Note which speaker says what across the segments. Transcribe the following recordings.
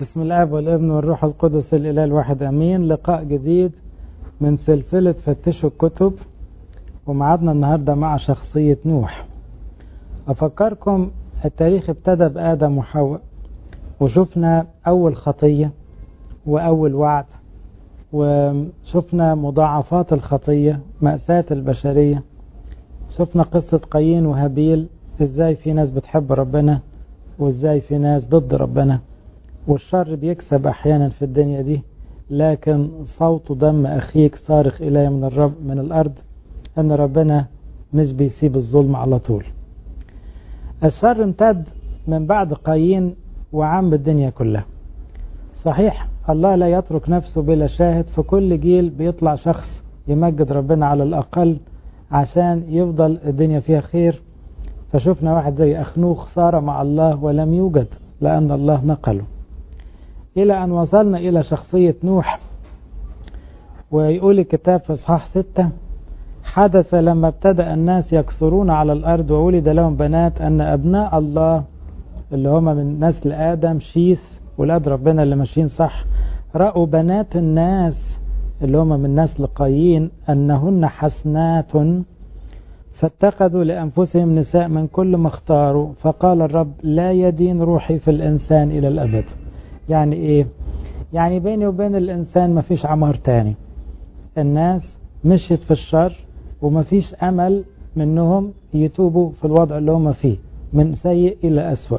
Speaker 1: بسم الاب والابن والروح القدس الاله الواحد امين لقاء جديد من سلسله فتشوا الكتب ومعادنا النهارده مع شخصيه نوح افكركم التاريخ ابتدى بادم وحواء وشفنا اول خطيه واول وعد وشفنا مضاعفات الخطيه ماساه البشريه شفنا قصه قايين وهابيل ازاي في ناس بتحب ربنا وازاي في ناس ضد ربنا والشر بيكسب احيانا في الدنيا دي لكن صوت دم اخيك صارخ الي من الرب من الارض ان ربنا مش بيسيب الظلم على طول الشر امتد من بعد قايين وعم الدنيا كلها صحيح الله لا يترك نفسه بلا شاهد في كل جيل بيطلع شخص يمجد ربنا على الاقل عشان يفضل الدنيا فيها خير فشفنا واحد زي أخنوخ صار مع الله ولم يوجد لأن الله نقله إلى أن وصلنا إلى شخصية نوح ويقول الكتاب في إصحاح ستة حدث لما ابتدأ الناس يكسرون على الأرض وولد لهم بنات أن أبناء الله اللي هم من نسل آدم شيس ولاد ربنا اللي ماشيين صح رأوا بنات الناس اللي هم من نسل قايين أنهن حسنات فاتخذوا لأنفسهم نساء من كل ما اختاروا فقال الرب لا يدين روحي في الإنسان إلى الأبد يعني إيه يعني بيني وبين الإنسان ما فيش عمار تاني الناس مشيت في الشر وما فيش أمل منهم يتوبوا في الوضع اللي هم فيه من سيء إلى أسوأ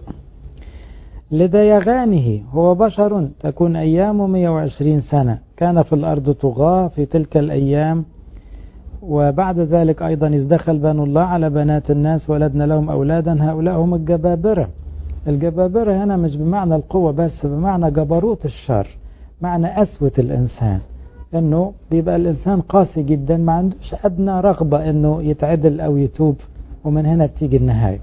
Speaker 1: لديغانه هو بشر تكون أيامه 120 سنة كان في الأرض طغاة في تلك الأيام وبعد ذلك أيضا ازدخل بنو الله على بنات الناس ولدنا لهم أولادا هؤلاء هم الجبابرة الجبابرة هنا مش بمعنى القوة بس بمعنى جبروت الشر معنى أسوة الإنسان أنه بيبقى الإنسان قاسي جدا ما عندوش أدنى رغبة أنه يتعدل أو يتوب ومن هنا بتيجي النهاية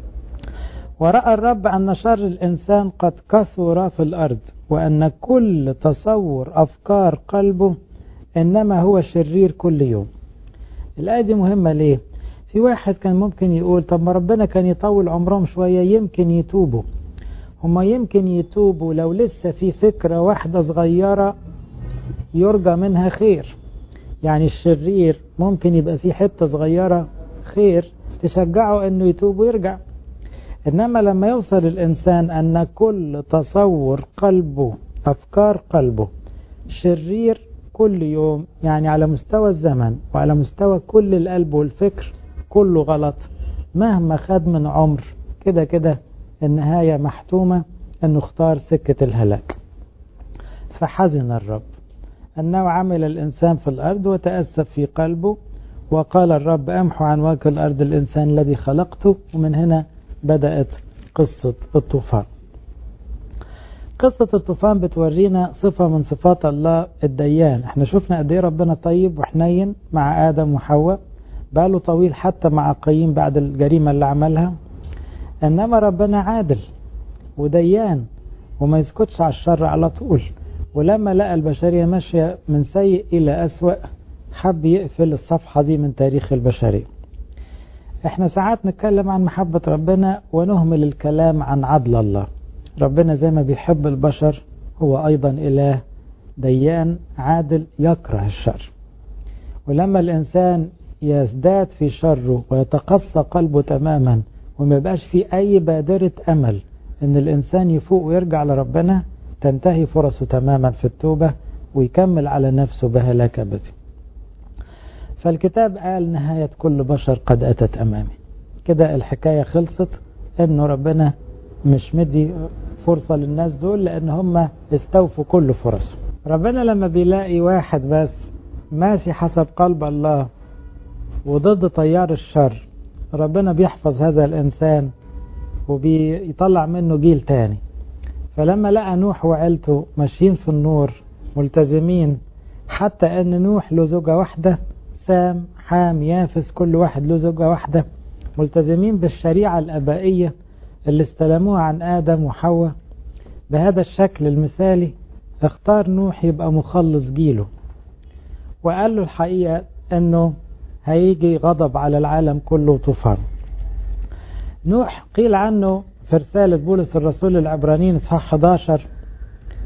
Speaker 1: ورأى الرب أن شر الإنسان قد كثر في الأرض وأن كل تصور أفكار قلبه إنما هو شرير كل يوم الآية دي مهمة ليه؟ في واحد كان ممكن يقول طب ما ربنا كان يطول عمرهم شوية يمكن يتوبوا هما يمكن يتوبوا لو لسه في فكرة واحدة صغيرة يرجى منها خير يعني الشرير ممكن يبقى في حتة صغيرة خير تشجعه انه يتوب ويرجع انما لما يوصل الانسان ان كل تصور قلبه افكار قلبه شرير كل يوم يعني على مستوى الزمن وعلى مستوى كل القلب والفكر كله غلط مهما خد من عمر كده كده النهاية محتومة انه اختار سكة الهلاك فحزن الرب انه عمل الانسان في الارض وتأسف في قلبه وقال الرب امحو عن وجه الارض الانسان الذي خلقته ومن هنا بدأت قصة الطوفان قصة الطوفان بتورينا صفة من صفات الله الديان احنا شفنا قد ايه ربنا طيب وحنين مع آدم وحواء باله طويل حتى مع قايين بعد الجريمة اللي عملها انما ربنا عادل وديان وما يسكتش على الشر على طول ولما لقى البشرية ماشية من سيء إلى أسوأ حب يقفل الصفحة دي من تاريخ البشرية احنا ساعات نتكلم عن محبة ربنا ونهمل الكلام عن عدل الله ربنا زي ما بيحب البشر هو أيضا إله ديان عادل يكره الشر ولما الإنسان يزداد في شره ويتقصى قلبه تماما وما يبقاش في أي بادرة أمل إن الإنسان يفوق ويرجع لربنا تنتهي فرصه تماما في التوبة ويكمل على نفسه بهلاك أبدي فالكتاب قال نهاية كل بشر قد أتت أمامي كده الحكاية خلصت إنه ربنا مش مدي فرصة للناس دول لأن هم استوفوا كل فرص ربنا لما بيلاقي واحد بس ماشي حسب قلب الله وضد تيار الشر ربنا بيحفظ هذا الإنسان وبيطلع منه جيل تاني فلما لقى نوح وعيلته ماشيين في النور ملتزمين حتى أن نوح له زوجة واحدة سام حام يافس كل واحد له زوجة واحدة ملتزمين بالشريعة الأبائية اللي استلموها عن آدم وحواء بهذا الشكل المثالي اختار نوح يبقى مخلص جيله وقال له الحقيقة انه هيجي غضب على العالم كله طوفان نوح قيل عنه في رسالة بولس الرسول العبرانيين اصحاح 11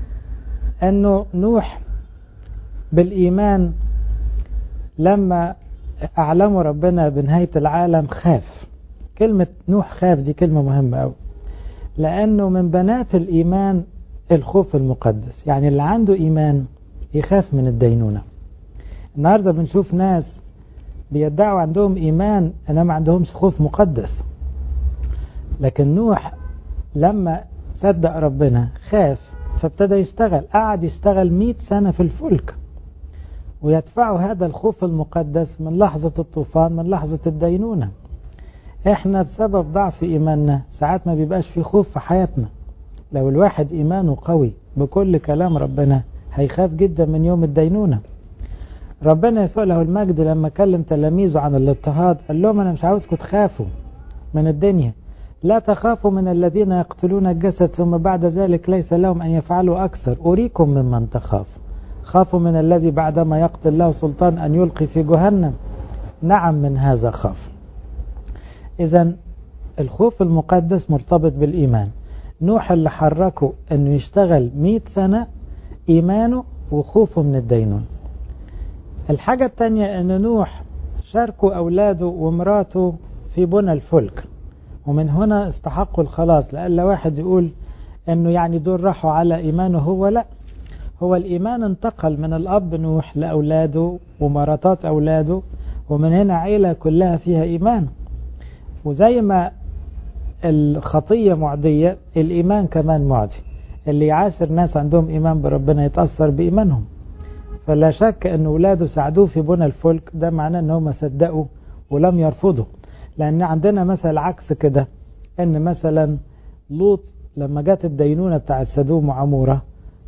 Speaker 1: أنه نوح بالإيمان لما أعلموا ربنا بنهاية العالم خاف كلمة نوح خاف دي كلمة مهمة أوي لأنه من بنات الإيمان الخوف المقدس يعني اللي عنده إيمان يخاف من الدينونة النهاردة بنشوف ناس بيدعوا عندهم إيمان أنا ما عندهمش خوف مقدس لكن نوح لما صدق ربنا خاف فابتدى يشتغل قعد يشتغل مئة سنة في الفلك ويدفعه هذا الخوف المقدس من لحظة الطوفان من لحظة الدينونة احنا بسبب ضعف ايماننا ساعات ما بيبقاش في خوف في حياتنا لو الواحد ايمانه قوي بكل كلام ربنا هيخاف جدا من يوم الدينونة ربنا يسوع له المجد لما كلم تلاميذه عن الاضطهاد قال لهم انا مش عاوزكم تخافوا من الدنيا لا تخافوا من الذين يقتلون الجسد ثم بعد ذلك ليس لهم ان يفعلوا اكثر اريكم ممن تخاف خافوا من الذي بعدما يقتل له سلطان ان يلقي في جهنم نعم من هذا خاف إذا الخوف المقدس مرتبط بالإيمان نوح اللي حركه أنه يشتغل مئة سنة إيمانه وخوفه من الدينون الحاجة الثانية أن نوح شاركوا أولاده ومراته في بنى الفلك ومن هنا استحقوا الخلاص لألا واحد يقول أنه يعني دول راحوا على إيمانه هو لا هو الإيمان انتقل من الأب نوح لأولاده ومراتات أولاده ومن هنا عيلة كلها فيها إيمان وزي ما الخطية معدية الإيمان كمان معدي اللي يعاشر ناس عندهم إيمان بربنا يتأثر بإيمانهم فلا شك أن أولاده ساعدوه في بنى الفلك ده معناه أن هم صدقوا ولم يرفضوا لأن عندنا مثل عكس كده أن مثلا لوط لما جت الدينونة بتاعت سدوم وعمورة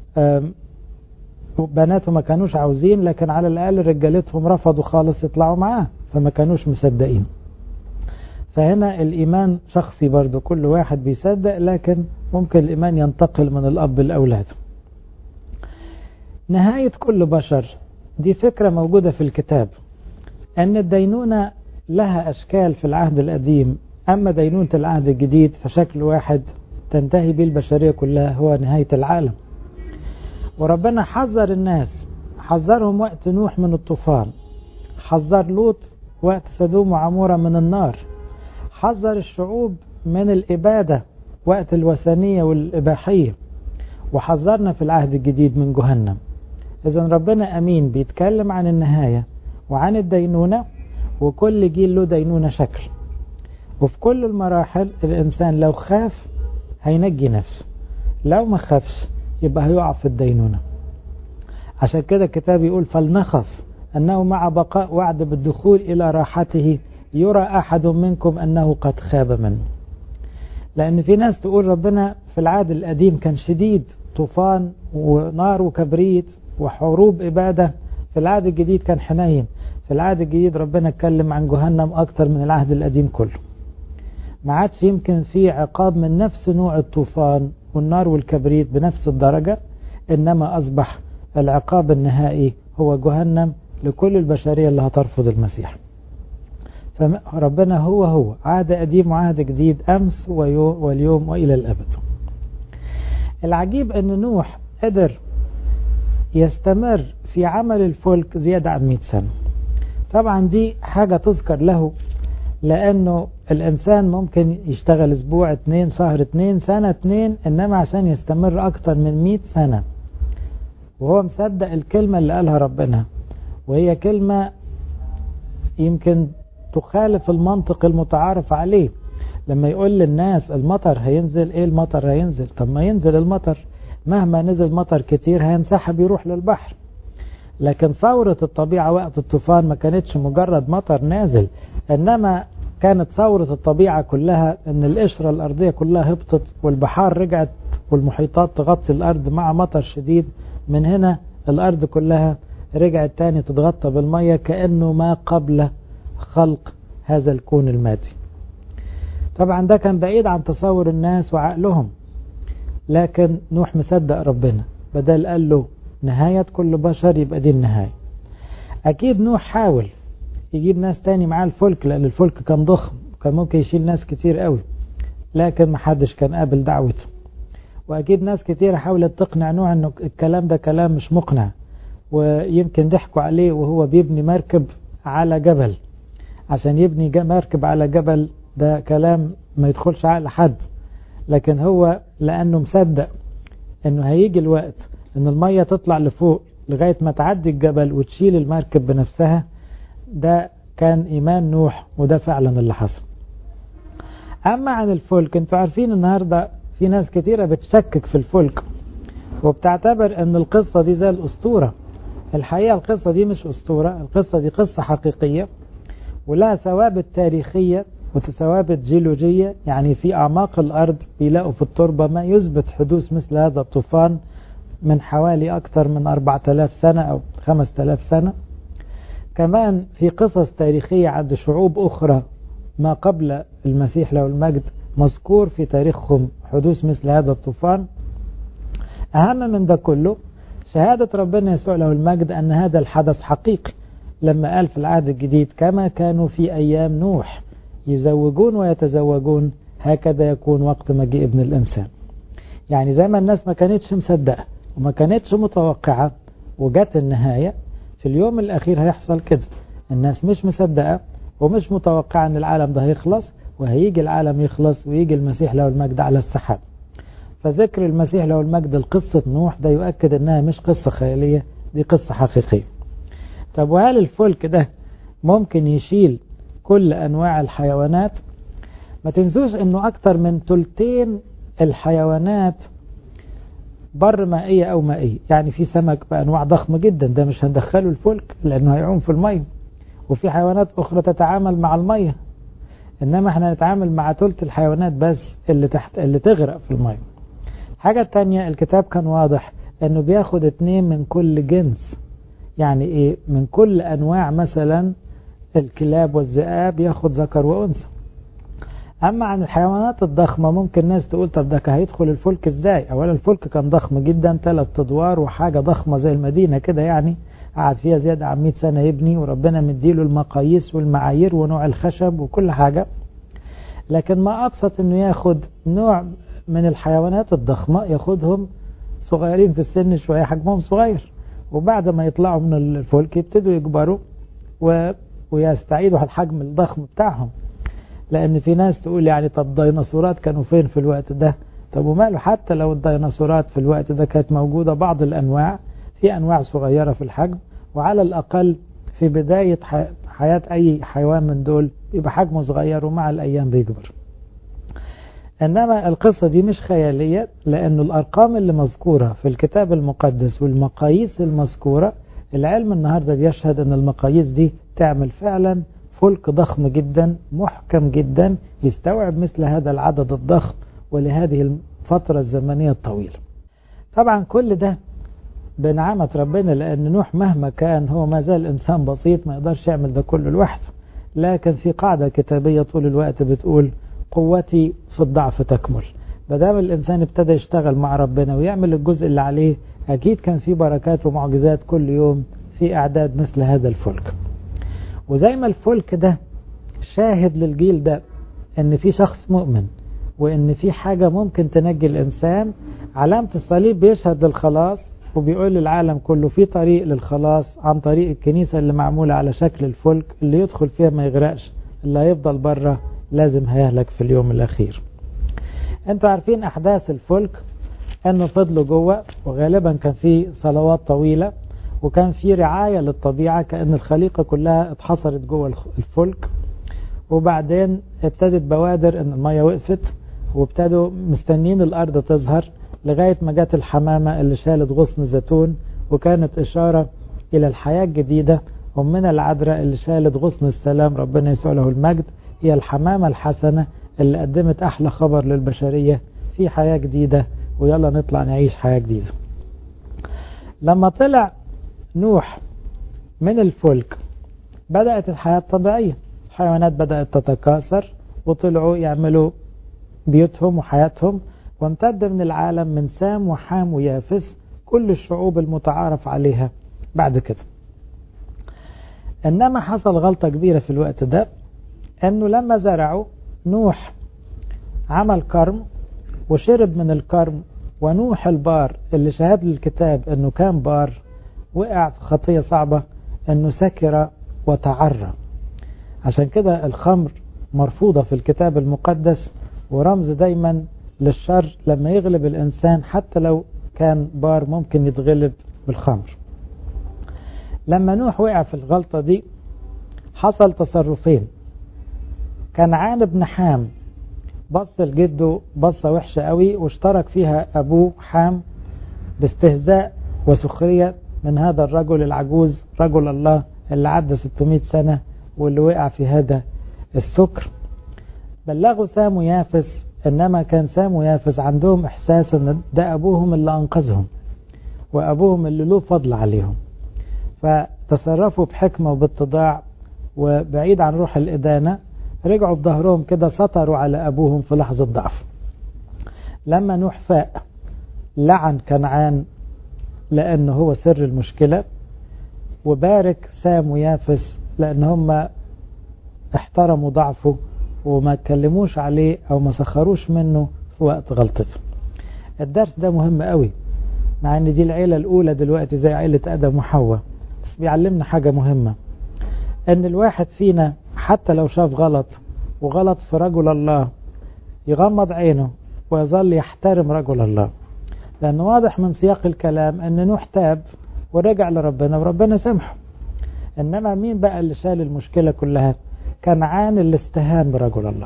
Speaker 1: بناته ما كانوش عاوزين لكن على الأقل رجالتهم رفضوا خالص يطلعوا معاه فما كانوش مصدقين فهنا الإيمان شخصي برضو كل واحد بيصدق لكن ممكن الإيمان ينتقل من الأب لأولاده نهاية كل بشر دي فكرة موجودة في الكتاب أن الدينونة لها أشكال في العهد القديم أما دينونة العهد الجديد فشكل واحد تنتهي به البشرية كلها هو نهاية العالم وربنا حذر الناس حذرهم وقت نوح من الطوفان حذر لوط وقت سدوم وعمورة من النار حذر الشعوب من الإبادة وقت الوثنية والإباحية وحذرنا في العهد الجديد من جهنم إذا ربنا أمين بيتكلم عن النهاية وعن الدينونة وكل جيل له دينونة شكل وفي كل المراحل الإنسان لو خاف هينجي نفسه لو ما خافش يبقى هيقع في الدينونة عشان كده الكتاب يقول فلنخف أنه مع بقاء وعد بالدخول إلى راحته يرى أحد منكم أنه قد خاب منه لأن في ناس تقول ربنا في العهد القديم كان شديد طوفان ونار وكبريت وحروب إبادة في العهد الجديد كان حنين في العهد الجديد ربنا اتكلم عن جهنم أكتر من العهد القديم كله ما عادش يمكن في عقاب من نفس نوع الطوفان والنار والكبريت بنفس الدرجة إنما أصبح العقاب النهائي هو جهنم لكل البشرية اللي هترفض المسيح فربنا هو هو عهد قديم وعهد جديد أمس واليوم وإلى الأبد العجيب أن نوح قدر يستمر في عمل الفلك زيادة عن 100 سنة طبعا دي حاجة تذكر له لأنه الإنسان ممكن يشتغل أسبوع اتنين شهر اتنين سنة اتنين إنما عشان يستمر أكتر من 100 سنة وهو مصدق الكلمة اللي قالها ربنا وهي كلمة يمكن تخالف المنطق المتعارف عليه لما يقول للناس المطر هينزل ايه المطر هينزل طب ما ينزل المطر مهما نزل مطر كتير هينسحب يروح للبحر لكن ثورة الطبيعة وقت الطوفان ما كانتش مجرد مطر نازل انما كانت ثورة الطبيعة كلها ان القشرة الارضية كلها هبطت والبحار رجعت والمحيطات تغطي الارض مع مطر شديد من هنا الارض كلها رجعت تاني تتغطى بالمية كأنه ما قبل خلق هذا الكون المادي طبعا ده كان بعيد عن تصور الناس وعقلهم لكن نوح مصدق ربنا بدل قال له نهاية كل بشر يبقى دي النهاية أكيد نوح حاول يجيب ناس تاني معاه الفلك لأن الفلك كان ضخم كان ممكن يشيل ناس كتير قوي لكن محدش كان قابل دعوته وأكيد ناس كتير حاولت تقنع نوح أنه الكلام ده كلام مش مقنع ويمكن ضحكوا عليه وهو بيبني مركب على جبل عشان يبني مركب على جبل ده كلام ما يدخلش عقل حد لكن هو لأنه مصدق أنه هيجي الوقت أن المية تطلع لفوق لغاية ما تعدي الجبل وتشيل المركب بنفسها ده كان إيمان نوح وده فعلا اللي حصل أما عن الفلك انتوا عارفين النهاردة في ناس كتيرة بتشكك في الفلك وبتعتبر أن القصة دي زي الأسطورة الحقيقة القصة دي مش أسطورة القصة دي قصة حقيقية ولها ثوابت تاريخية وثوابت جيولوجية يعني في أعماق الأرض بيلاقوا في التربة ما يثبت حدوث مثل هذا الطوفان من حوالي أكثر من 4000 سنة أو 5000 سنة كمان في قصص تاريخية عند شعوب أخرى ما قبل المسيح له المجد مذكور في تاريخهم حدوث مثل هذا الطوفان أهم من ده كله شهادة ربنا يسوع له المجد أن هذا الحدث حقيقي لما قال في العهد الجديد كما كانوا في أيام نوح يزوجون ويتزوجون هكذا يكون وقت مجيء ابن الإنسان يعني زي ما الناس ما كانتش مصدقة وما كانتش متوقعة وجت النهاية في اليوم الأخير هيحصل كده الناس مش مصدقة ومش متوقعة أن العالم ده هيخلص وهيجي العالم يخلص ويجي المسيح له المجد على السحاب فذكر المسيح له المجد لقصة نوح ده يؤكد أنها مش قصة خيالية دي قصة حقيقية طب وهل الفلك ده ممكن يشيل كل أنواع الحيوانات ما تنسوش أنه أكتر من تلتين الحيوانات بر مائية أو مائية يعني في سمك بأنواع ضخمة جدا ده مش هندخله الفلك لأنه هيعوم في المية وفي حيوانات أخرى تتعامل مع المية إنما احنا نتعامل مع ثلث الحيوانات بس اللي تحت اللي تغرق في المية حاجة تانية الكتاب كان واضح انه بياخد اتنين من كل جنس يعني ايه من كل انواع مثلا الكلاب والذئاب ياخد ذكر وانثى اما عن الحيوانات الضخمة ممكن ناس تقول طب ده هيدخل الفلك ازاي اولا الفلك كان ضخم جدا ثلاث ادوار وحاجة ضخمة زي المدينة كده يعني قعد فيها زيادة عن 100 سنة يبني وربنا مديله المقاييس والمعايير ونوع الخشب وكل حاجة لكن ما أبسط أنه ياخد نوع من الحيوانات الضخمة ياخدهم صغيرين في السن شوية حجمهم صغير وبعد ما يطلعوا من الفلك يبتدوا يكبروا و... ويستعيدوا الحجم الضخم بتاعهم لأن في ناس تقول يعني طب الديناصورات كانوا فين في الوقت ده طب وماله حتى لو الديناصورات في الوقت ده كانت موجودة بعض الأنواع في أنواع صغيرة في الحجم وعلى الأقل في بداية حياة أي حيوان من دول يبقى حجمه صغير ومع الأيام بيكبر إنما القصة دي مش خيالية لأن الأرقام اللي مذكورة في الكتاب المقدس والمقاييس المذكورة العلم النهاردة بيشهد أن المقاييس دي تعمل فعلا فلك ضخم جدا محكم جدا يستوعب مثل هذا العدد الضخم ولهذه الفترة الزمنية الطويلة طبعا كل ده بنعمة ربنا لأن نوح مهما كان هو ما زال إنسان بسيط ما يقدرش يعمل ده كله لوحده لكن في قاعدة كتابية طول الوقت بتقول قوتي في الضعف تكمل بدام الإنسان ابتدى يشتغل مع ربنا ويعمل الجزء اللي عليه أكيد كان في بركات ومعجزات كل يوم في إعداد مثل هذا الفلك وزي ما الفلك ده شاهد للجيل ده ان في شخص مؤمن وان في حاجة ممكن تنجي الانسان علامة الصليب بيشهد للخلاص وبيقول للعالم كله في طريق للخلاص عن طريق الكنيسة اللي معمولة على شكل الفلك اللي يدخل فيها ما يغرقش اللي هيفضل بره لازم هيهلك في اليوم الأخير انتوا عارفين أحداث الفلك انه فضلوا جوه وغالبا كان في صلوات طويلة وكان في رعاية للطبيعة كأن الخليقة كلها اتحصرت جوه الفلك وبعدين ابتدت بوادر ان المية وقفت وابتدوا مستنين الأرض تظهر لغاية ما جت الحمامة اللي شالت غصن زيتون وكانت إشارة إلى الحياة الجديدة أمنا العذراء اللي شالت غصن السلام ربنا يسوع له المجد هي الحمامة الحسنة اللي قدمت أحلى خبر للبشرية في حياة جديدة ويلا نطلع نعيش حياة جديدة لما طلع نوح من الفلك بدأت الحياة الطبيعية الحيوانات بدأت تتكاثر وطلعوا يعملوا بيوتهم وحياتهم وامتد من العالم من سام وحام ويافس كل الشعوب المتعارف عليها بعد كده إنما حصل غلطة كبيرة في الوقت ده أنه لما زرعوا نوح عمل كرم وشرب من الكرم ونوح البار اللي شهد الكتاب انه كان بار وقع في خطية صعبة انه سكر وتعرى عشان كده الخمر مرفوضة في الكتاب المقدس ورمز دايما للشر لما يغلب الإنسان حتى لو كان بار ممكن يتغلب بالخمر لما نوح وقع في الغلطة دي حصل تصرفين كنعان بن حام بص لجده بصة وحشة قوي واشترك فيها أبوه حام باستهزاء وسخرية من هذا الرجل العجوز رجل الله اللي عدى 600 سنة واللي وقع في هذا السكر بلغوا سام ويافس انما كان سام ويافس عندهم احساس ان ده ابوهم اللي انقذهم وابوهم اللي له فضل عليهم فتصرفوا بحكمة وباتضاع وبعيد عن روح الإدانة رجعوا بظهرهم كده سطروا على أبوهم في لحظة ضعف لما نوح فاق لعن كنعان لأنه هو سر المشكلة وبارك سام ويافس لأن هم احترموا ضعفه وما اتكلموش عليه أو ما سخروش منه في وقت غلطته الدرس ده مهم قوي مع ان دي العيلة الأولى دلوقتي زي عيلة آدم وحواء بس بيعلمنا حاجة مهمة ان الواحد فينا حتى لو شاف غلط وغلط في رجل الله يغمض عينه ويظل يحترم رجل الله لأنه واضح من سياق الكلام أن نوح تاب ورجع لربنا وربنا سامحه إنما مين بقى اللي شال المشكلة كلها كنعان اللي استهان برجل الله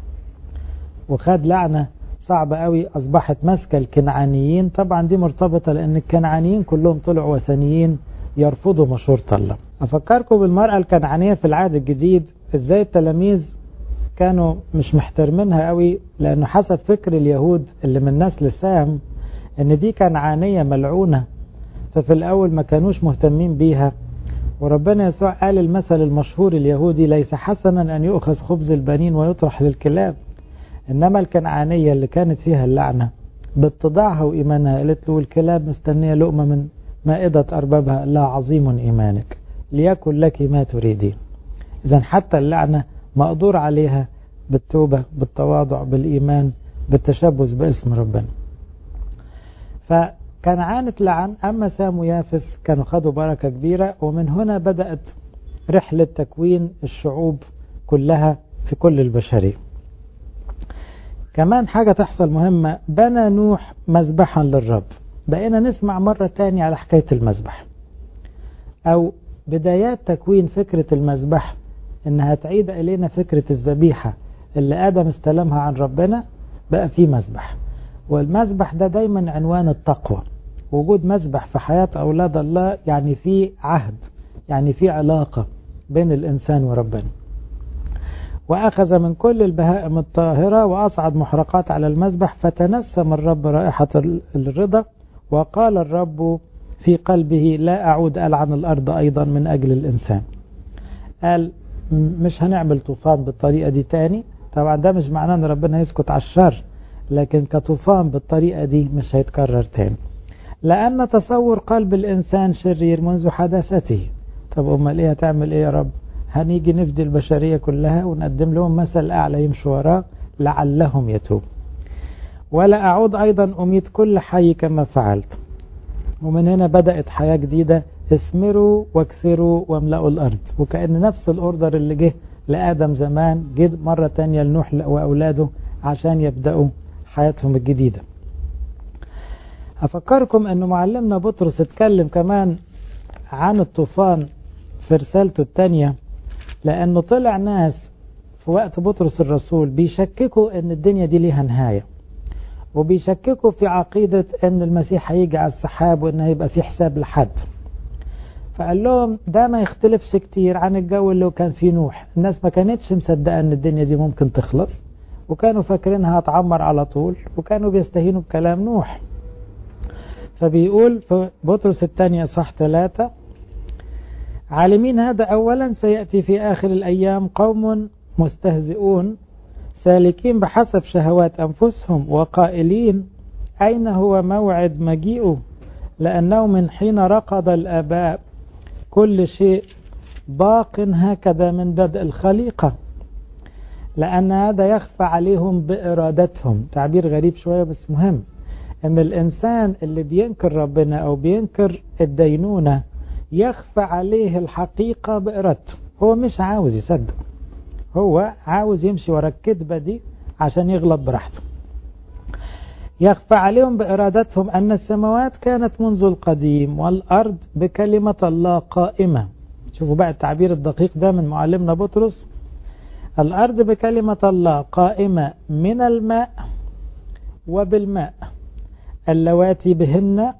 Speaker 1: وخد لعنة صعبة قوي أصبحت ماسكة الكنعانيين طبعا دي مرتبطة لأن الكنعانيين كلهم طلعوا وثنيين يرفضوا مشورة الله أفكركم بالمرأة الكنعانية في العهد الجديد إزاي التلاميذ كانوا مش محترمينها قوي لأنه حسب فكر اليهود اللي من نسل سام إن دي كنعانية ملعونة ففي الأول ما كانوش مهتمين بيها وربنا يسوع قال المثل المشهور اليهودي ليس حسنا أن يؤخذ خبز البنين ويطرح للكلاب إنما الكنعانية اللي كانت فيها اللعنة باتضاعها وإيمانها قالت له الكلاب مستنية لقمة من مائدة أربابها لا عظيم إيمانك ليكن لك ما تريدين إذا حتى اللعنة مقدور عليها بالتوبة بالتواضع بالإيمان بالتشبث باسم ربنا فكان عانة لعن أما سام ويافس كانوا خدوا بركة كبيرة ومن هنا بدأت رحلة تكوين الشعوب كلها في كل البشرية كمان حاجة تحصل مهمة بنى نوح مذبحا للرب بقينا نسمع مرة تانية على حكاية المذبح أو بدايات تكوين فكرة المذبح إنها تعيد إلينا فكرة الذبيحة اللي آدم استلمها عن ربنا بقى في مذبح والمذبح ده دايما عنوان التقوى وجود مذبح في حياة أولاد الله يعني في عهد يعني في علاقة بين الإنسان وربنا وأخذ من كل البهائم الطاهرة وأصعد محرقات على المذبح فتنسم الرب رائحة الرضا وقال الرب في قلبه لا أعود ألعن الأرض أيضا من أجل الإنسان قال مش هنعمل طوفان بالطريقة دي تاني طبعا ده مش معناه أن ربنا يسكت على الشر لكن كطوفان بالطريقة دي مش هيتكرر تاني لأن تصور قلب الإنسان شرير منذ حداثته طب أمال إيه هتعمل إيه يا رب هنيجي نفدي البشرية كلها ونقدم لهم مثل أعلى يمشوا وراه لعلهم يتوب ولا أعود أيضا أميت كل حي كما فعلت ومن هنا بدأت حياة جديدة اثمروا واكثروا واملأوا الأرض وكأن نفس الأوردر اللي جه لآدم زمان جه مرة تانية لنوح وأولاده عشان يبدأوا حياتهم الجديدة أفكركم أنه معلمنا بطرس اتكلم كمان عن الطوفان في رسالته الثانية لأنه طلع ناس في وقت بطرس الرسول بيشككوا أن الدنيا دي ليها نهاية وبيشككوا في عقيدة أن المسيح هيجي على السحاب وأن هيبقى في حساب لحد فقال لهم ده ما يختلفش كتير عن الجو اللي كان فيه نوح الناس ما كانتش مصدقة أن الدنيا دي ممكن تخلص وكانوا فاكرينها هتعمر على طول وكانوا بيستهينوا بكلام نوح فبيقول في بطرس الثانية صح ثلاثة عالمين هذا أولا سيأتي في آخر الأيام قوم مستهزئون سالكين بحسب شهوات أنفسهم وقائلين أين هو موعد مجيئه لأنه من حين رقد الآباء كل شيء باق هكذا من بدء الخليقة لأن هذا يخفى عليهم بإرادتهم تعبير غريب شوية بس مهم ان الانسان اللي بينكر ربنا او بينكر الدينونة يخفى عليه الحقيقة بإرادته هو مش عاوز يصدق هو عاوز يمشي ورا الكذبة دي عشان يغلط براحته يخفى عليهم بإرادتهم أن السماوات كانت منذ القديم والأرض بكلمة الله قائمة شوفوا بقى التعبير الدقيق ده من معلمنا بطرس الأرض بكلمة الله قائمة من الماء وبالماء اللواتي بهن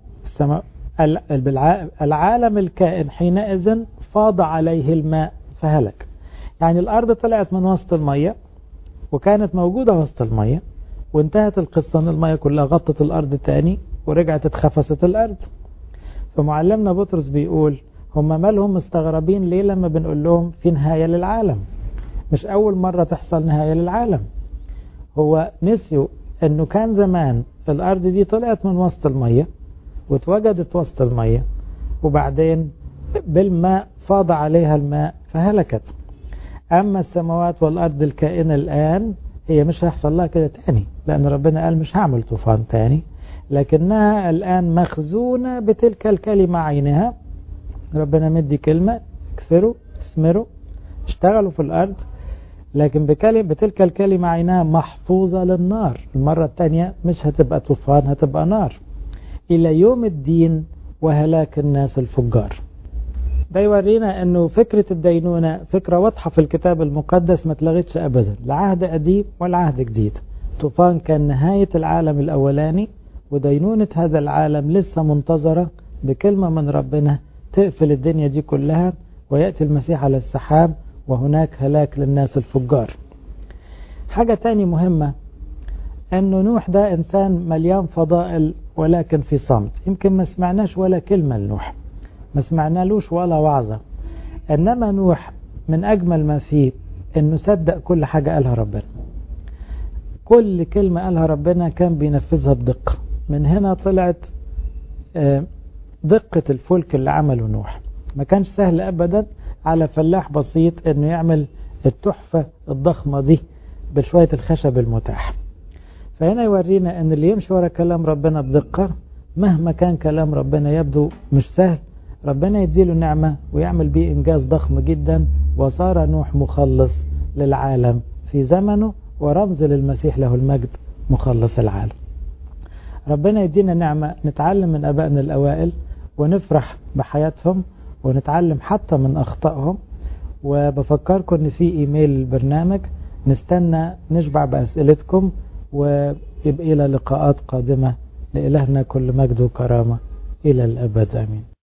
Speaker 1: العالم الكائن حينئذ فاض عليه الماء فهلك يعني الأرض طلعت من وسط المية وكانت موجودة وسط المية وانتهت القصة ان المية كلها غطت الأرض تاني ورجعت اتخفست الأرض فمعلمنا بطرس بيقول هم مالهم مستغربين ليه لما بنقول لهم في نهاية للعالم مش أول مرة تحصل نهاية للعالم هو نسيوا انه كان زمان الأرض دي طلعت من وسط المية واتوجدت وسط المية وبعدين بالماء فاض عليها الماء فهلكت أما السماوات والأرض الكائنة الآن هي مش هيحصل لها كده تاني لأن ربنا قال مش هعمل طوفان تاني لكنها الآن مخزونة بتلك الكلمة عينها ربنا مدي كلمة اكثروا اسمروا اشتغلوا في الأرض لكن بكلم بتلك الكلمة عينها محفوظة للنار المرة الثانية مش هتبقى طوفان هتبقى نار إلى يوم الدين وهلاك الناس الفجار ده يورينا انه فكرة الدينونة فكرة واضحة في الكتاب المقدس ما اتلغتش ابدا لا عهد قديم ولا عهد جديد طوفان كان نهاية العالم الاولاني ودينونة هذا العالم لسه منتظرة بكلمة من ربنا تقفل الدنيا دي كلها ويأتي المسيح على السحاب وهناك هلاك للناس الفجار حاجة تاني مهمة انه نوح ده انسان مليان فضائل ولكن في صمت يمكن ما سمعناش ولا كلمة لنوح ما سمعنالوش ولا وعظة انما نوح من اجمل ما فيه انه صدق كل حاجة قالها ربنا كل كلمة قالها ربنا كان بينفذها بدقة من هنا طلعت دقة الفلك اللي عمله نوح ما كانش سهل ابدا على فلاح بسيط انه يعمل التحفة الضخمة دي بشوية الخشب المتاح فهنا يورينا ان اللي يمشي ورا كلام ربنا بدقة مهما كان كلام ربنا يبدو مش سهل ربنا يديله نعمة ويعمل بيه إنجاز ضخم جدا وصار نوح مخلص للعالم في زمنه ورمز للمسيح له المجد مخلص العالم ربنا يدينا نعمة نتعلم من أبائنا الأوائل ونفرح بحياتهم ونتعلم حتى من أخطائهم وبفكركم أن في إيميل البرنامج نستنى نشبع بأسئلتكم ويبقى إلى لقاءات قادمة لإلهنا كل مجد وكرامة إلى الأبد آمين